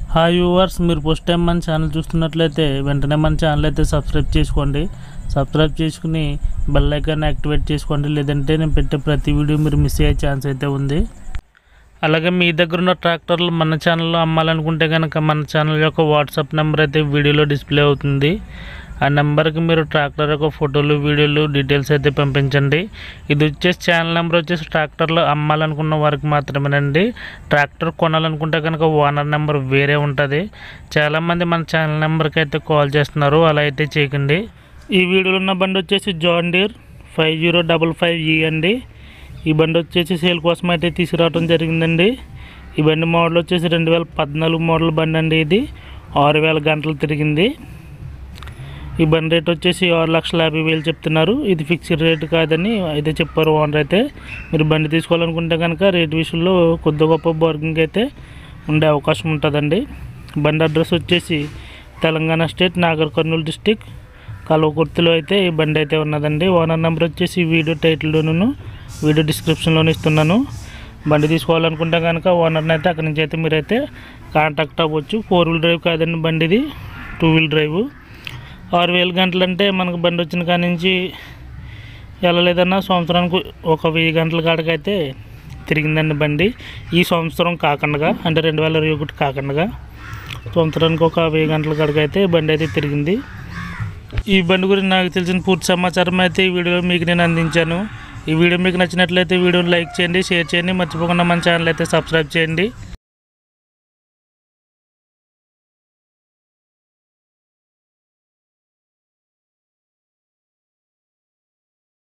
hi viewers మీరు first time మన channel చూస్తున్నట్లయితే వెంటనే మన ఛానల్ అయితే సబ్స్క్రైబ్ చేసుకోండి సబ్స్క్రైబ్ చేసుకుని బెల్ ఐకాన్ యాక్టివేట్ చేసుకోండి లేదంటే నేను పెట్టే ప్రతి వీడియో మీరు మిస్ అయ్యే ఛాన్స్ అయితే ఉంది అలాగే మీ దగ్గర ఉన్న ట్రాక్టర్లు మన ఛానల్లో అమ్మాలనుకుంటే కనుక మన ఛానల్ యొక్క వాట్సాప్ నెంబర్ అయితే వీడియోలో డిస్ప్లే అవుతుంది ఆ నెంబర్కి మీరు ట్రాక్టర్ యొక్క ఫోటోలు వీడియోలు డీటెయిల్స్ అయితే పంపించండి ఇది వచ్చేసి ఛానల్ నెంబర్ వచ్చేసి ట్రాక్టర్లు అమ్మాలనుకున్న వారికి మాత్రమేనండి ట్రాక్టర్ కొనాలనుకుంటే కనుక ఓనర్ నెంబర్ వేరే ఉంటుంది చాలామంది మన ఛానల్ నెంబర్కి అయితే కాల్ చేస్తున్నారు అలా అయితే చేయకండి ఈ వీడియోలో ఉన్న బండి వచ్చేసి John Deere five zero double five E అండి ఈ బండి వచ్చేసి సేల్ కోసం అయితే తీసుకురావడం జరిగిందండి ఈ బండి మోడల్ వచ్చేసి రెండు వేల పద్నాలుగు మోడల్ బండి అండి ఇది ఆరు వేల గంటలు తిరిగింది ఈ బండి రేట్ వచ్చేసి ఆరు లక్షల యాభై వేలు చెప్తున్నారు ఇది ఫిక్స్డ్ రేట్ కాదని అయితే చెప్పారు ఓనర్ అయితే మీరు బండి తీసుకోవాలనుకుంటే కనుక రేట్ విషయంలో కొద్ది గొప్ప బార్గింగ్ అయితే ఉండే అవకాశం ఉంటుందండి బండి అడ్రస్ వచ్చేసి తెలంగాణ స్టేట్ నాగర్ కర్నూలు డిస్టిక్ కల్వకుర్తిలో అయితే ఈ బండి అయితే ఉన్నదండి ఓనర్ నెంబర్ వచ్చేసి వీడియో టైటిల్లోను వీడియో డిస్క్రిప్షన్లోనే ఇస్తున్నాను బండి తీసుకోవాలనుకుంటే కనుక ఓనర్ని అయితే అక్కడి నుంచి అయితే మీరైతే కాంటాక్ట్ అవ్వచ్చు ఫోర్ వీల్ డ్రైవ్ కాదండి బండి ఇది టూ వీల్ డ్రైవ్ ఆరు వేల గంటలు అంటే మనకు బండి వచ్చిన కాడి నుంచి వెళ్ళలేదన్నా సంవత్సరానికి ఒక వెయ్యి గంటల కాడికైతే తిరిగిందండి బండి ఈ సంవత్సరం కాకుండా అంటే రెండు వేల ఇరవై ఒకటి కాకుండా సంవత్సరానికి ఒక వెయ్యి గంటల కాడికైతే బండి అయితే తిరిగింది ఈ బండి గురించి నాకు తెలిసిన పూర్తి సమాచారం అయితే ఈ వీడియో మీకు నేను అందించాను ఈ వీడియో మీకు నచ్చినట్లయితే వీడియోని లైక్ చేయండి షేర్ చేయండి మర్చిపోకుండా మన ఛానల్ అయితే సబ్స్క్రైబ్ చేయండి